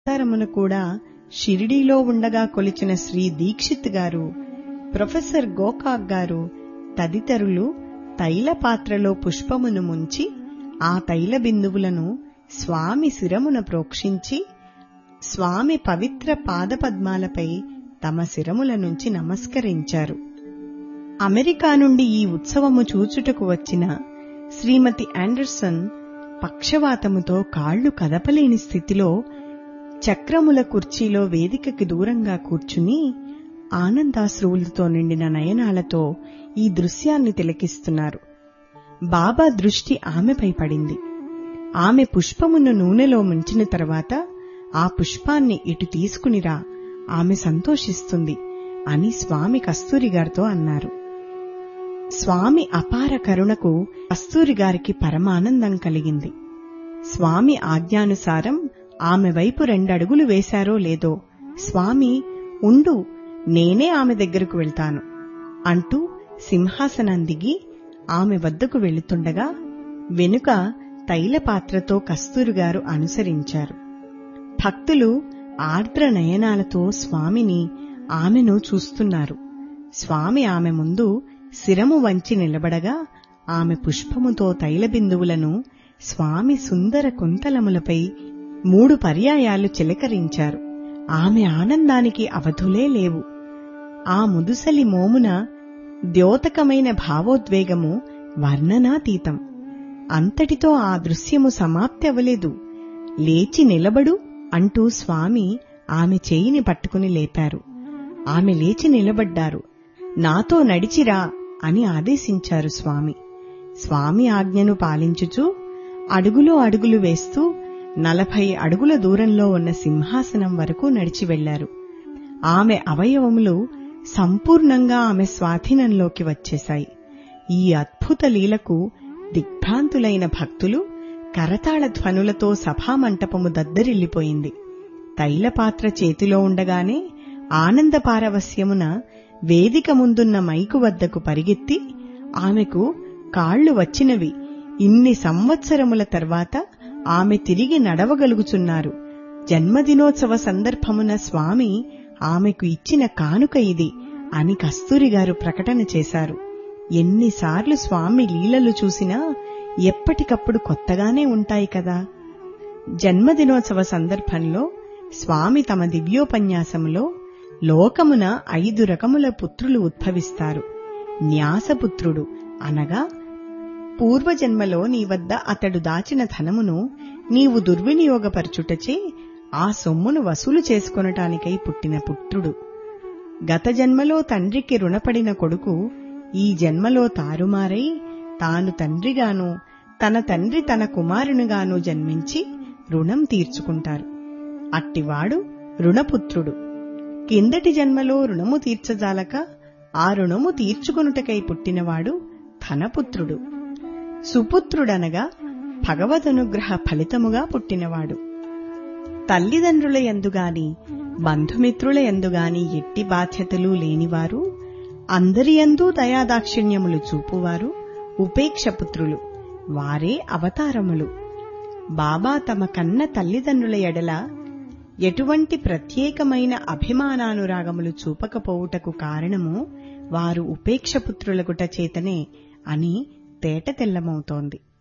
అవతారమును కూడా షిరిడీలో ఉండగా కొలిచిన శ్రీ దీక్షిత్ గారు ప్రొఫెసర్ గోకాక్ గారు తదితరులు తైల పాత్రలో పుష్పమును ముంచి ఆ తైల బిందువులను స్వామి శిరమున ప్రోక్షించి స్వామి పవిత్ర పాదపద్మాలపై తమ శిరముల నుంచి నమస్కరించారు అమెరికా నుండి ఈ ఉత్సవము చూచుటకు వచ్చిన శ్రీమతి ఆండర్సన్ పక్షవాతముతో కాళ్లు కదపలేని స్థితిలో చక్రముల కుర్చీలో వేదికకి దూరంగా కూర్చుని ఆనందాశ్రువులతో నిండిన నయనాలతో ఈ దృశ్యాన్ని తిలకిస్తున్నారు బాబా దృష్టి ఆమెపై పడింది ఆమె పుష్పమును నూనెలో ముంచిన తర్వాత ఆ పుష్పాన్ని ఇటు తీసుకునిరా ఆమె సంతోషిస్తుంది అని స్వామి కస్తూరి గారితో అన్నారు స్వామి అపార కరుణకు కస్తూరి గారికి పరమానందం కలిగింది స్వామి ఆజ్ఞానుసారం ఆమె వైపు రెండడుగులు వేశారో లేదో స్వామి ఉండు నేనే ఆమె దగ్గరకు వెళ్తాను అంటూ సింహాసనం దిగి ఆమె వద్దకు వెళుతుండగా వెనుక తైల పాత్రతో కస్తూరి గారు అనుసరించారు భక్తులు ఆర్ద్ర నయనాలతో స్వామిని ఆమెను చూస్తున్నారు స్వామి ఆమె ముందు శిరము వంచి నిలబడగా ఆమె పుష్పముతో తైల బిందువులను స్వామి సుందర కుంతలములపై మూడు పర్యాయాలు చిలకరించారు ఆమె ఆనందానికి అవధులే లేవు ఆ ముదుసలి మోమున ద్యోతకమైన భావోద్వేగము వర్ణనాతీతం అంతటితో ఆ దృశ్యము సమాప్తి అవలేదు లేచి నిలబడు అంటూ స్వామి ఆమె చేయిని పట్టుకుని లేపారు ఆమె లేచి నిలబడ్డారు నాతో నడిచిరా అని ఆదేశించారు స్వామి స్వామి ఆజ్ఞను పాలించుచూ అడుగులో అడుగులు వేస్తూ నలభై అడుగుల దూరంలో ఉన్న సింహాసనం వరకు నడిచి వెళ్లారు ఆమె అవయవములు సంపూర్ణంగా ఆమె స్వాధీనంలోకి వచ్చేశాయి ఈ అద్భుత లీలకు దిగ్భ్రాంతులైన భక్తులు కరతాళ ధ్వనులతో సభామంటపము దద్దరిల్లిపోయింది తైలపాత్ర చేతిలో ఉండగానే ఆనంద పారవస్యమున వేదిక ముందున్న మైకు వద్దకు పరిగెత్తి ఆమెకు కాళ్లు వచ్చినవి ఇన్ని సంవత్సరముల తర్వాత ఆమె తిరిగి నడవగలుగుచున్నారు జన్మదినోత్సవ సందర్భమున స్వామి ఆమెకు ఇచ్చిన కానుక ఇది అని కస్తూరి గారు ప్రకటన చేశారు ఎన్నిసార్లు స్వామి లీలలు చూసినా ఎప్పటికప్పుడు కొత్తగానే ఉంటాయి కదా జన్మదినోత్సవ సందర్భంలో స్వామి తమ దివ్యోపన్యాసములో లోకమున ఐదు రకముల పుత్రులు ఉద్భవిస్తారు న్యాసపుత్రుడు అనగా పూర్వజన్మలో నీ వద్ద అతడు దాచిన ధనమును నీవు దుర్వినియోగపరచుటచే ఆ సొమ్మును వసూలు చేసుకొనటానికై పుట్టిన పుత్రుడు గత జన్మలో తండ్రికి రుణపడిన కొడుకు ఈ జన్మలో తారుమారై తాను తండ్రిగాను తన తండ్రి తన కుమారునిగాను జన్మించి రుణం తీర్చుకుంటారు అట్టివాడు రుణపుత్రుడు కిందటి జన్మలో రుణము తీర్చజాలక ఆ రుణము తీర్చుకొనుటకై పుట్టినవాడు ధనపుత్రుడు సుపుత్రుడనగా భగవదనుగ్రహ ఫలితముగా పుట్టినవాడు తల్లిదండ్రుల ఎందుగాని బంధుమిత్రుల ఎందుగాని ఎట్టి బాధ్యతలు లేనివారు అందరి యందు దయాదాక్షిణ్యములు చూపువారు ఉపేక్షపుత్రులు వారే అవతారములు బాబా తమ కన్న తల్లిదండ్రుల ఎడల ఎటువంటి ప్రత్యేకమైన అభిమానానురాగములు చూపకపోవుటకు కారణము వారు ఉపేక్షపుత్రులగుట చేతనే అని తేట తెల్లమవుతోంది